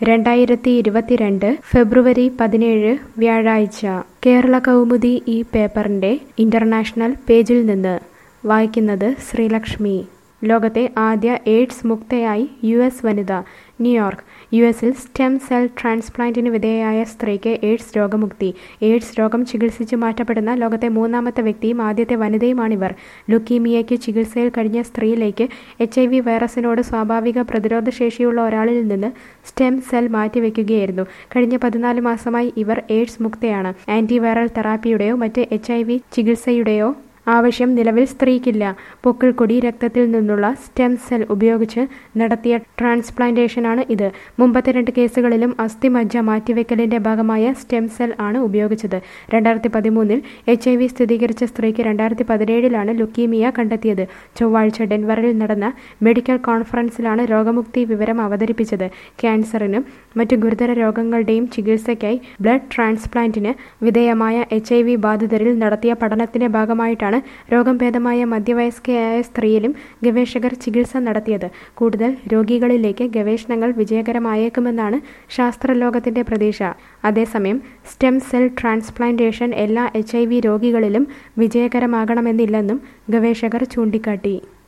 രണ്ടായിരത്തി ഇരുപത്തിരണ്ട് ഫെബ്രുവരി പതിനേഴ് വ്യാഴാഴ്ച കേരള കൗമുദി ഈ പേപ്പറിന്റെ ഇന്റർനാഷണൽ പേജിൽ നിന്ന് വായിക്കുന്നത് ശ്രീലക്ഷ്മി ലോകത്തെ ആദ്യ എയ്ഡ്സ് മുക്തയായി യു എസ് വനിത ന്യൂയോർക്ക് യു എസിൽ സ്റ്റെം സെൽ ട്രാൻസ്പ്ലാന്റിന് വിധേയയായ സ്ത്രീക്ക് എയ്ഡ്സ് രോഗമുക്തി എയ്ഡ്സ് രോഗം ചികിത്സിച്ച് മാറ്റപ്പെടുന്ന ലോകത്തെ മൂന്നാമത്തെ വ്യക്തിയും ആദ്യത്തെ വനിതയുമാണിവർ ലുക്കീമിയയ്ക്ക് ചികിത്സയിൽ കഴിഞ്ഞ സ്ത്രീയിലേക്ക് എച്ച് ഐ വി വൈറസിനോട് സ്വാഭാവിക പ്രതിരോധ ശേഷിയുള്ള ഒരാളിൽ നിന്ന് സ്റ്റെം സെൽ മാറ്റിവെക്കുകയായിരുന്നു കഴിഞ്ഞ പതിനാല് മാസമായി ഇവർ എയ്ഡ്സ് മുക്തയാണ് ആന്റിവൈറൽ തെറാപ്പിയുടെയോ മറ്റ് എച്ച് ഐ വി ചികിത്സയുടെയോ ആവശ്യം നിലവിൽ സ്ത്രീക്കില്ല പൊക്കിൾക്കൊടി രക്തത്തിൽ നിന്നുള്ള സ്റ്റെം സെൽ ഉപയോഗിച്ച് നടത്തിയ ട്രാൻസ്പ്ലാന്റേഷനാണ് ഇത് മുമ്പത്തെ രണ്ട് കേസുകളിലും അസ്ഥിമജ്ജ മാറ്റിവെക്കലിന്റെ ഭാഗമായ സ്റ്റെം സെൽ ആണ് ഉപയോഗിച്ചത് രണ്ടായിരത്തി പതിമൂന്നിൽ എച്ച് ഐ വി സ്ഥിരീകരിച്ച സ്ത്രീക്ക് രണ്ടായിരത്തി പതിനേഴിലാണ് ലുക്കീമിയ കണ്ടെത്തിയത് ചൊവ്വാഴ്ച ഡെൻവറിൽ നടന്ന മെഡിക്കൽ കോൺഫറൻസിലാണ് രോഗമുക്തി വിവരം അവതരിപ്പിച്ചത് ക്യാൻസറിനും മറ്റു ഗുരുതര രോഗങ്ങളുടെയും ചികിത്സയ്ക്കായി ബ്ലഡ് ട്രാൻസ്പ്ലാന്റിന് വിധേയമായ എച്ച് ഐ വി ബാധിതരിൽ നടത്തിയ പഠനത്തിന്റെ ഭാഗമായിട്ടാണ് രോഗം ഭേദമായ മധ്യവയസ്കയായ സ്ത്രീയിലും ഗവേഷകർ ചികിത്സ നടത്തിയത് കൂടുതൽ രോഗികളിലേക്ക് ഗവേഷണങ്ങൾ വിജയകരമായേക്കുമെന്നാണ് ശാസ്ത്രലോകത്തിന്റെ പ്രതീക്ഷ അതേസമയം സ്റ്റെം സെൽ ട്രാൻസ്പ്ലാന്റേഷൻ എല്ലാ എച്ച് രോഗികളിലും വിജയകരമാകണമെന്നില്ലെന്നും ഗവേഷകർ ചൂണ്ടിക്കാട്ടി